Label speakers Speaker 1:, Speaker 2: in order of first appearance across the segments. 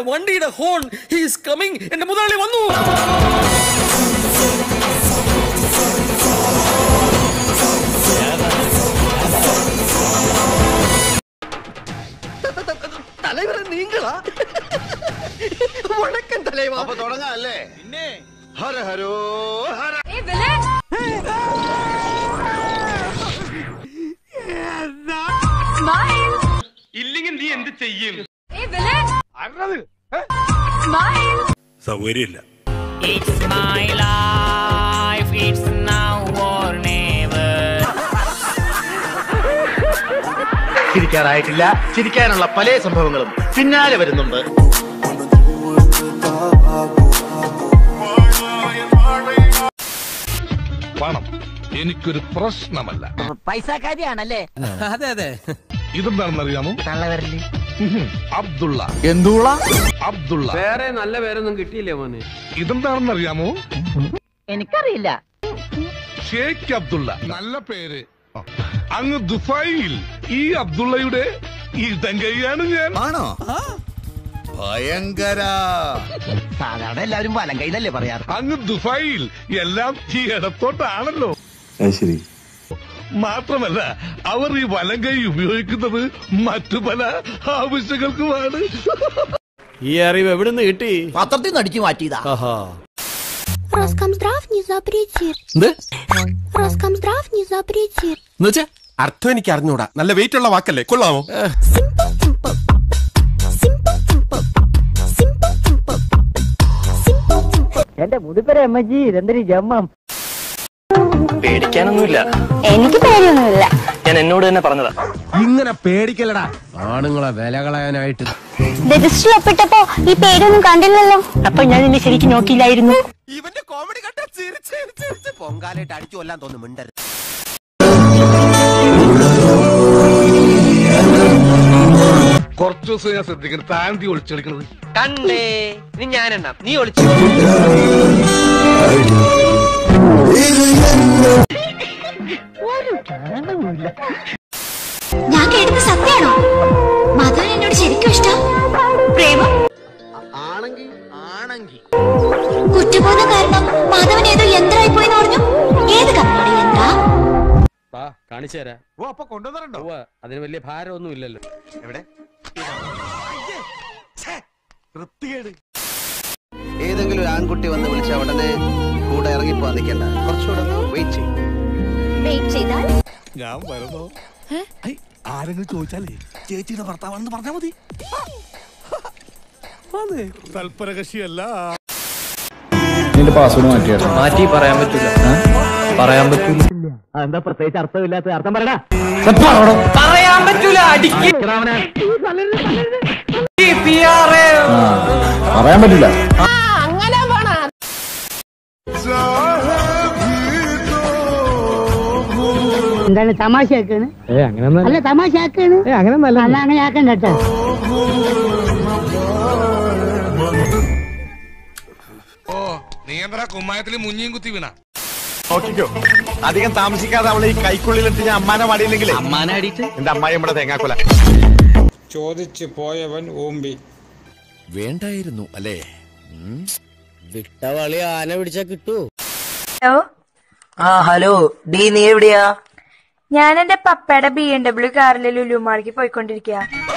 Speaker 1: വണ്ടിയുടെ horn he's coming എന്റെ മുതലാളി വന്നു
Speaker 2: தலைவரை நீங்களா வணக்கம் தலைவா
Speaker 3: അപ്പൊ തുടങ്ങാം അല്ലേ പിന്നെ ഹര ഹരോ ഹര
Speaker 4: ഇല്ലെങ്കിൽ നീ എന്ത് ചെയ്യും
Speaker 5: സൗകര്യമില്ല
Speaker 6: It's my life, it's now or never.
Speaker 3: ചിരിക്കാറായിട്ടില്ല ചിരിക്കാനുള്ള പല സംഭവങ്ങളും പിന്നാലെ വരുന്നുണ്ട്
Speaker 4: പണം എനിക്കൊരു പ്രശ്നമല്ല
Speaker 2: പൈസക്കാരിയാണല്ലേ
Speaker 1: അതെ അതെ
Speaker 4: ഇതെന്താണെന്നറിയാമോ
Speaker 2: തള്ളവരല്
Speaker 4: അബ്ദുള്ള
Speaker 3: എന്തുള്ള
Speaker 4: അബ്ദുള്ള
Speaker 7: വേറെ നല്ല പേരൊന്നും കിട്ടിയില്ലേ മോനെ
Speaker 4: ഇതെന്താണെന്നറിയാമോ
Speaker 2: എനിക്കറിയില്ല
Speaker 4: ഷേഖ് അബ്ദുള്ള നല്ല പേര് അങ്ങ് ദുബായിൽ ഈ അബ്ദുള്ളയുടെ ഇടങ്കൈയാണ് ഞാൻ
Speaker 3: ആണോ ഭയങ്കര
Speaker 2: സാധാരണ എല്ലാവരും വലം കൈന്നല്ലേ പറയാറ്
Speaker 4: അങ്ങ് ദുബായിൽ എല്ലാം ഈ ഇടത്തോട്ടാണല്ലോ
Speaker 5: ശരി
Speaker 4: മാത്രമല്ല അവർ ഈ വലങ്കൈ ഉപയോഗിക്കുന്നത് മറ്റു പല ആവശ്യങ്ങൾക്കുമാണ്
Speaker 1: ഈ അറിവ് എവിടുന്ന് കിട്ടി
Speaker 2: പത്രത്തിൽ നിന്ന് അടിച്ചു മാറ്റിയതാ
Speaker 1: ആഹാ
Speaker 8: Роскомздрав не запретит.
Speaker 1: എന്ത്
Speaker 8: Роскомздрав не запретит.
Speaker 5: എന്നുവെച്ചാ അർത്ഥം എനിക്ക് അറിഞ്ഞൂടാ നല്ല വെയിറ്റ് ഉള്ള വാക്കല്ലേ കൊള്ളാമോ
Speaker 8: Simple, simple. Simple, simple. Simple, simple. Simple, simple.
Speaker 2: എന്റെ മുതുപ്പര അമ്മജി ഇതെന്തൊരു ജമ്മം
Speaker 7: പേടിക്കാനൊന്നുമില്ല
Speaker 8: എനിക്ക് പേടിയൊന്നുമില്ല
Speaker 7: ഞാൻ എന്നോട് തന്നെ പറഞ്ഞതാ
Speaker 5: ഇങ്ങനെ പേടിക്കലടാ ആണുങ്ങളെ വില കളയാനായിട്ട്
Speaker 8: രജിസ്റ്റർ ഒപ്പിട്ടപ്പോ ഈ പേരൊന്നും കണ്ടില്ലല്ലോ
Speaker 2: അപ്പൊ ഞാൻ നിന്നെ ശരിക്കും നോക്കിയില്ലായിരുന്നു
Speaker 5: ഇവന്റെ കോമഡി കണ്ട ചിരിച്ച് ചിരിച്ച് പൊങ്കാലായിട്ട് അടിച്ചു കൊല്ലാൻ തോന്നുന്നു മിണ്ടരുത്
Speaker 4: കുറച്ചു ദിവസം ഞാൻ ശ്രദ്ധിക്കണം താന്തി ഒളിച്ചെടുക്കുന്നത്
Speaker 7: കണ്ടേ ഇനി ഞാനെണ്ണാം നീ ഒളിച്ചു
Speaker 8: ഞാൻ കേട്ടത് സത്യാണോ മാധവൻ എന്നോട് ശരിക്കും ഇഷ്ടം പ്രേമം
Speaker 3: ആണെങ്കി ആണെങ്കി
Speaker 8: കുറ്റബോധം കാരണം മാധവൻ ഏതോ യന്ത്രമായി പോയെന്ന് പറഞ്ഞു ഏത് കമ്പനിയുടെ യന്ത്ര
Speaker 7: വാ കാണിച്ചു തരാം
Speaker 5: ഓ അപ്പൊ കൊണ്ടുവന്നിട്ടുണ്ടോ
Speaker 7: ഉവ്വ്, അതിന് വലിയ ഭാരമൊന്നും ഇല്ലല്ലോ
Speaker 5: എവിടെ വൃത്തികേട്
Speaker 3: ഏതെങ്കിലും ഒരു ആൺകുട്ടി വന്ന് വിളിച്ച ഉടനെ കൂടെ ഇറങ്ങിപ്പോ നിൽക്കണ്ട കുറച്ചുകൂടെ വെയിറ്റ് ചെയ്യും
Speaker 8: വെയിറ്റ് ചെയ്താൽ
Speaker 5: ഞാൻ വരുന്നോ ഐ, ആരെങ്കിലും ചോദിച്ചാലേ ചേച്ചിയുടെ ഭർത്താവാണെന്ന് പറഞ്ഞാ മതി അതെ തൽപരകക്ഷിയല്ല
Speaker 7: മാറ്റി പറയാൻ പറ്റില്ല പറയാൻ പറ്റൂല
Speaker 2: എന്താ പ്രത്യേകിച്ച് അർത്ഥമില്ലാത്ത അർത്ഥം പറയടാ
Speaker 7: പറയാൻ പറ്റൂല അടിക്ക്
Speaker 5: പറയാൻ പറ്റില്ല
Speaker 2: എന്താണ് തമാശയാക്കാണ് അല്ല തമാശയാക്കാണ് അങ്ങനെ അല്ല അങ്ങനെ ആക്കണ്ട കേട്ടോ
Speaker 4: ഓ നീ എന്താ കുമ്മായത്തിൽ മുഞ്ഞിയും കുത്തി വീണ
Speaker 5: നോക്കിക്കോ അധികം താമസിക്കാതെ അവളെ ഈ കൈക്കുള്ളിലിട്ട് ഞാൻ അമ്മാനെ പാടിയില്ലെങ്കിലേ
Speaker 7: അമ്മാനെ അടിച്ച്
Speaker 5: എന്റെ അമ്മായി നമ്മുടെ തേങ്ങാക്കൊല
Speaker 1: ചോദിച്ചു പോയവൻ ഓമ്പി
Speaker 5: വേണ്ടായിരുന്നു അല്ലേ
Speaker 1: വിട്ടവളി ആന പിടിച്ചാ കിട്ടൂ
Speaker 9: ഹലോ
Speaker 2: ആ ഹലോ ഡി നീ എവിടെയാ
Speaker 9: ഞാൻ എന്റെ പപ്പയുടെ ബി എം ഡബ്ല്യു കാറിൽ ലുലുമാളിക്ക് പോയിക്കൊണ്ടിരിക്കുക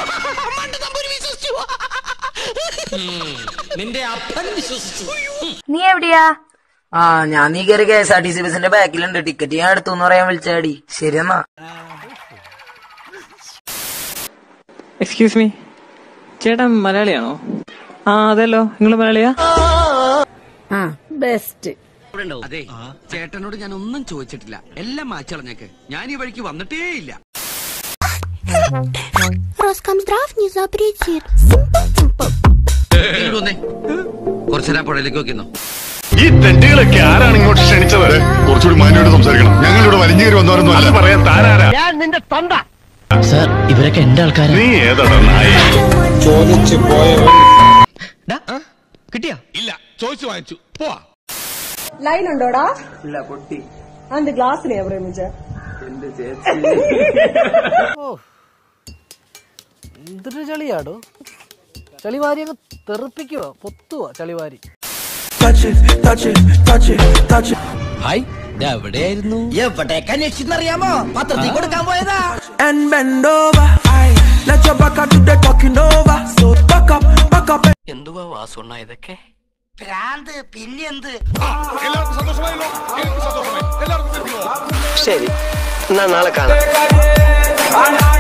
Speaker 1: നിന്റെ അപ്പൻ വിശ്വസിച്ചു
Speaker 9: നീ എവിടെയാ
Speaker 2: ആ ഞാൻ നീ കയറി K S R T C ബസിന്റെ ബാക്കിലുണ്ട് ടിക്കറ്റ് ഞാൻ എടുത്തു പറയാൻ വിളിച്ചാടി ശരിയെന്നാ
Speaker 10: എക്സ്ക്യൂസ് മീ ചേട്ടൻ മലയാളിയാണോ ആ അതല്ലോ നിങ്ങൾ മലയാളിയാ
Speaker 2: ബെസ്റ്റ്
Speaker 7: അതെ ചേട്ടനോട് ഞാൻ ഒന്നും ചോദിച്ചിട്ടില്ല എല്ലാം മാച്ചളഞ്ഞേക്ക് ഞാൻ ഈ വഴിക്ക് വന്നിട്ടേ ഇല്ല
Speaker 8: Роскомздрав не запретит. Simple, simple.
Speaker 7: കുറച്ചേരാ പുഴയിലേക്ക് നോക്കിന്നോ
Speaker 4: ഈ തെണ്ടുകളൊക്കെ ആരാണ് ഇങ്ങോട്ട് ക്ഷണിച്ചത് കുറച്ചുകൂടി മാന്യോട് സംസാരിക്കണം ഞങ്ങളിവിടെ വലിഞ്ഞേറി വന്നവരൊന്നും അല്ല പറയാൻ താരാരാ
Speaker 2: ഞാൻ നിന്റെ തൊണ്ട
Speaker 10: സാർ ഇവരൊക്കെ എന്റെ ആൾക്കാരാ
Speaker 4: നീ ഏതാണ് നായി
Speaker 1: ചോദിച്ചു പോയവൻ
Speaker 7: കിട്ടിയാ
Speaker 4: ഇല്ല ചോദിച്ചു വാങ്ങിച്ചു പോവാ
Speaker 9: ലൈൻ ഉണ്ടോടാ ഇല്ല പൊട്ടി അന്ത് ഗ്ലാസ്സിനെ പ്രേമിച്ച
Speaker 2: എന്തൊരു ചളിയാടോ
Speaker 11: ചളിവാരി അങ്ങ് തെറിപ്പിക്കുക പൊത്തുക ചളിവാരി
Speaker 7: ഹായ് എവിടെയായിരുന്നു
Speaker 11: എവിടേക്ക് അന്വേഷിച്ചെന്നറിയാമോ പത്രത്തിൽ കൊടുക്കാൻ പോയതാ
Speaker 12: and bend over. Aye, let your back do the talking over. So back up, back up.
Speaker 7: എന്തുവാ വാസുണ്ണ ഇതൊക്കെ
Speaker 11: ഭ്രാന്ത് പിന്നെന്ത്
Speaker 4: എല്ലാവർക്കും സന്തോഷമായല്ലോ എനിക്ക് സന്തോഷമായി എല്ലാവർക്കും
Speaker 7: ശരി എന്നാ നാളെ കാണാം